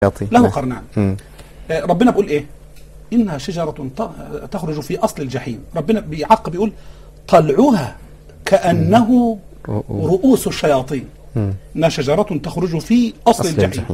يعطي له نعم. قرنان مم. آه، ربنا بيقول ايه انها شجره ت- تخرج في اصل الجحيم ربنا بيعقب بيقول طلعها كانه رؤوس الشياطين مم. انها شجره تخرج في اصل, أصل الجحيم. الجحيم.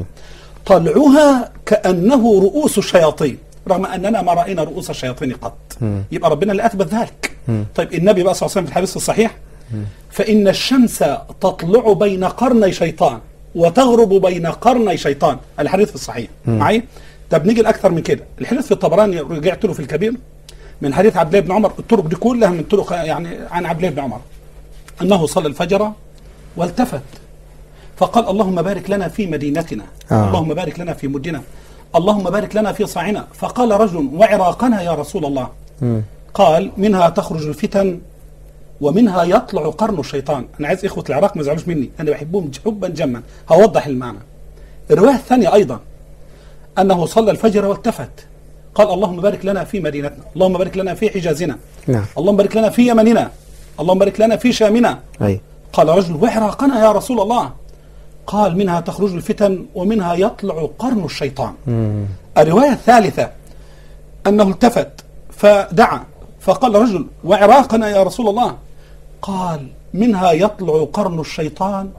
طلعها كانه رؤوس الشياطين رغم اننا ما راينا رؤوس الشياطين قط مم. يبقى ربنا اللي اثبت ذلك مم. طيب النبي بقى صلى الله عليه وسلم في الحديث الصحيح فان الشمس تطلع بين قرني شيطان وتغرب بين قرني شيطان الحديث في الصحيح معي طب نيجي لاكثر من كده الحديث في الطبراني رجعت له في الكبير من حديث عبد الله بن عمر الطرق دي كلها من طرق يعني عن عبد الله بن عمر انه صلى الفجر والتفت فقال اللهم بارك لنا في مدينتنا آه. اللهم بارك لنا في مدنا اللهم بارك لنا في صاعنا فقال رجل وعراقنا يا رسول الله مم. قال منها تخرج الفتن ومنها يطلع قرن الشيطان انا عايز اخوه العراق ما يزعلوش مني انا بحبهم حبا جما هوضح المعنى الروايه الثانيه ايضا انه صلى الفجر والتفت قال اللهم بارك لنا في مدينتنا اللهم بارك لنا في حجازنا نعم اللهم بارك لنا في يمننا اللهم بارك لنا في شامنا أي قال رجل وعراقنا يا رسول الله قال منها تخرج الفتن ومنها يطلع قرن الشيطان مم. الرواية الثالثة أنه التفت فدعا فقال رجل وعراقنا يا رسول الله قال منها يطلع قرن الشيطان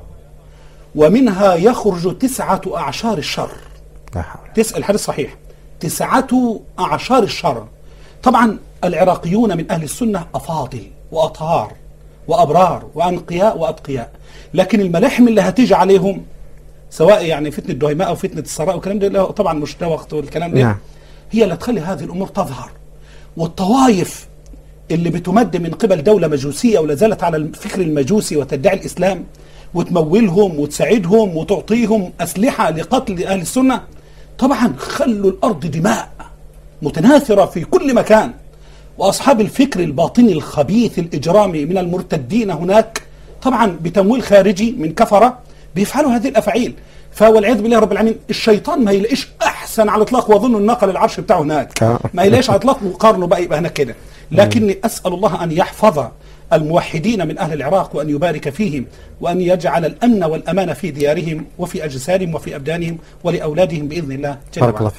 ومنها يخرج تسعة أعشار الشر لا حول تسأل الحديث صحيح تسعة أعشار الشر طبعا العراقيون من أهل السنة أفاضل وأطهار وأبرار وأنقياء وأتقياء لكن الملاحم اللي هتيجي عليهم سواء يعني فتنة دهيماء أو فتنة السراء والكلام ده لا، طبعا مش ده وقت والكلام ده نعم. هي اللي تخلي هذه الأمور تظهر والطوائف اللي بتمد من قبل دولة مجوسية ولا زالت على الفكر المجوسي وتدعي الإسلام وتمولهم وتساعدهم وتعطيهم أسلحة لقتل أهل السنة طبعا خلوا الأرض دماء متناثرة في كل مكان وأصحاب الفكر الباطني الخبيث الإجرامي من المرتدين هناك طبعا بتمويل خارجي من كفرة بيفعلوا هذه الأفعيل فوالعياذ بالله رب العالمين الشيطان ما يلاقيش أحسن على الإطلاق وأظن الناقل العرش بتاعه هناك آه. ما يلاقيش على الإطلاق مقارنه بقى يبقى هناك كده لكني أسأل الله أن يحفظ الموحدين من أهل العراق وأن يبارك فيهم وأن يجعل الأمن والأمان في ديارهم وفي أجسادهم وفي أبدانهم ولأولادهم بإذن الله جل بارك وعلا الله